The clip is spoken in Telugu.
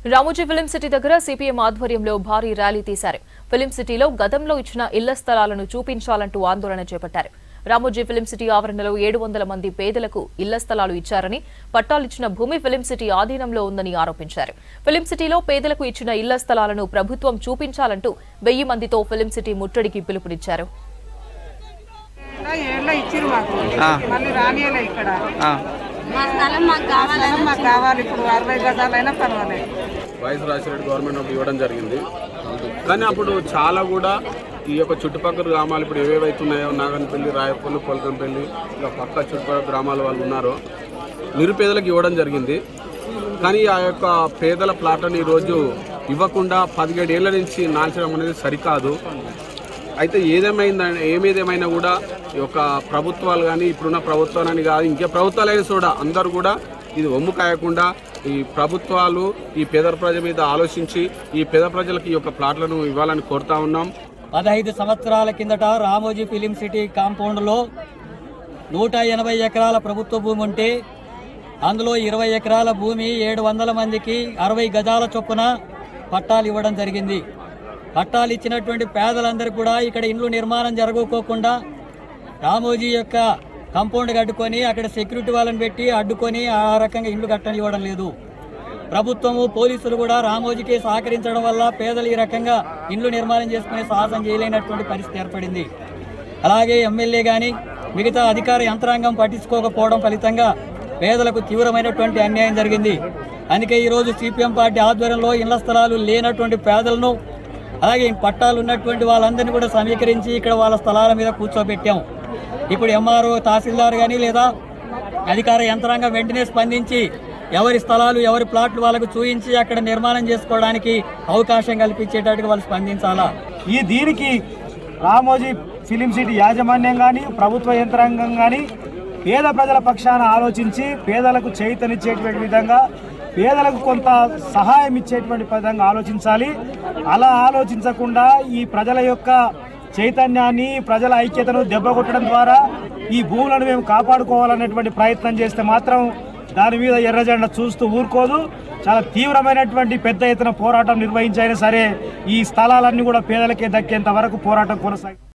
రామోజీ ఫిలిం సిటీ దగ్గర సిపిఎం ఆధ్వర్యంలో భారీ ర్యాలీ తీశారు ఫిలిం సిటీలో గతంలో ఇచ్చిన ఇళ్ల స్థలాలను చూపించాలంటూ ఆందోళన చేపట్టారు రామోజీ ఫిలిం సిటీ ఆవరణలో ఏడు వందల మంది పేదలకు ఇళ్ల స్థలాలు ఇచ్చారని పట్టాలిచ్చిన భూమి ఫిలిం సిటీ ఆధీనంలో ఉందని ఆరోపించారు ఫిలిం సిటీలో పేదలకు ఇచ్చిన ఇళ్ల స్థలాలను ప్రభుత్వం చూపించాలంటూ వెయ్యి మందితో ఫిలిం సిటీ ముట్టడికి పిలుపునిచ్చారు ఏళ్ళ ఇచ్చిరు మాకు ఆ. మళ్ళీ రానియలే ఇక్కడ ఆ, మా స్థలం మాకు కావాలని స్థలం మాకు కావాలి ఇప్పుడు అరవై గజాలైనా పర్వాలేదు వైఎస్ రాజశేఖర గవర్నమెంట్ అప్పుడు ఇవ్వడం జరిగింది కానీ అప్పుడు చాలా కూడా ఈ యొక్క చుట్టుపక్కల గ్రామాలు ఇప్పుడు ఏవేవైతే ఉన్నాయో నాగన్పల్లి రాయపల్లి పొలకంపల్లి ఇలా పక్క చుట్టుపక్కల గ్రామాల వాళ్ళు ఉన్నారో నిరుపేదలకు ఇవ్వడం జరిగింది కానీ ఆ యొక్క పేదల ప్లాట్లను ఈరోజు ఇవ్వకుండా పదిహేడు ఏళ్ల నుంచి నాల్చడం అనేది సరికాదు అయితే ఏదేమైంద ఏమేదేమైనా కూడా ఈ యొక్క ప్రభుత్వాలు కానీ ఇప్పుడున్న ప్రభుత్వాలని కాదు ఇంకే ప్రభుత్వాలైనా కూడా అందరూ కూడా ఇది ఒమ్ము కాయకుండా ఈ ప్రభుత్వాలు ఈ పేద ప్రజల మీద ఆలోచించి ఈ పేద ప్రజలకు ఈ యొక్క ప్లాట్లను ఇవ్వాలని కోరుతా ఉన్నాం పదహైదు సంవత్సరాల కిందట రామోజీ ఫిలిం సిటీ కాంపౌండ్లో నూట ఎనభై ఎకరాల ప్రభుత్వ భూమి ఉంటే అందులో ఇరవై ఎకరాల భూమి ఏడు వందల మందికి అరవై గజాల చొప్పున పట్టాలు ఇవ్వడం జరిగింది పట్టాలు ఇచ్చినటువంటి పేదలందరికీ కూడా ఇక్కడ ఇండ్లు నిర్మాణం జరగకోకుండా రామోజీ యొక్క కాంపౌండ్ కట్టుకొని అక్కడ సెక్యూరిటీ వాళ్ళని పెట్టి అడ్డుకొని ఆ రకంగా ఇండ్లు కట్టనివ్వడం లేదు ప్రభుత్వము పోలీసులు కూడా రామోజీకి సహకరించడం వల్ల పేదలు ఈ రకంగా ఇండ్లు నిర్మాణం చేసుకునే సాహసం చేయలేనటువంటి పరిస్థితి ఏర్పడింది అలాగే ఎమ్మెల్యే కానీ మిగతా అధికార యంత్రాంగం పట్టించుకోకపోవడం ఫలితంగా పేదలకు తీవ్రమైనటువంటి అన్యాయం జరిగింది అందుకే ఈరోజు సిపిఎం పార్టీ ఆధ్వర్యంలో ఇళ్ల స్థలాలు లేనటువంటి పేదలను అలాగే పట్టాలు ఉన్నటువంటి వాళ్ళందరినీ కూడా సమీకరించి ఇక్కడ వాళ్ళ స్థలాల మీద కూర్చోబెట్టాం ఇప్పుడు ఎంఆర్ఓ తహసీల్దార్ కానీ లేదా అధికార యంత్రాంగం వెంటనే స్పందించి ఎవరి స్థలాలు ఎవరి ప్లాట్లు వాళ్ళకు చూయించి అక్కడ నిర్మాణం చేసుకోవడానికి అవకాశం కల్పించేటట్టుగా వాళ్ళు స్పందించాలా ఈ దీనికి రామోజీ ఫిలిం సిటీ యాజమాన్యం కానీ ప్రభుత్వ యంత్రాంగం కానీ పేద ప్రజల పక్షాన ఆలోచించి పేదలకు చైతన్యచ్చేటువంటి విధంగా పేదలకు కొంత సహాయం ఇచ్చేటువంటి విధంగా ఆలోచించాలి అలా ఆలోచించకుండా ఈ ప్రజల యొక్క చైతన్యాన్ని ప్రజల ఐక్యతను దెబ్బకొట్టడం ద్వారా ఈ భూములను మేము కాపాడుకోవాలనేటువంటి ప్రయత్నం చేస్తే మాత్రం దాని మీద ఎర్రజెండా చూస్తూ ఊరుకోదు చాలా తీవ్రమైనటువంటి పెద్ద ఎత్తున పోరాటం నిర్వహించైనా సరే ఈ స్థలాలన్నీ కూడా పేదలకే దక్కేంత వరకు పోరాటం కొనసాగి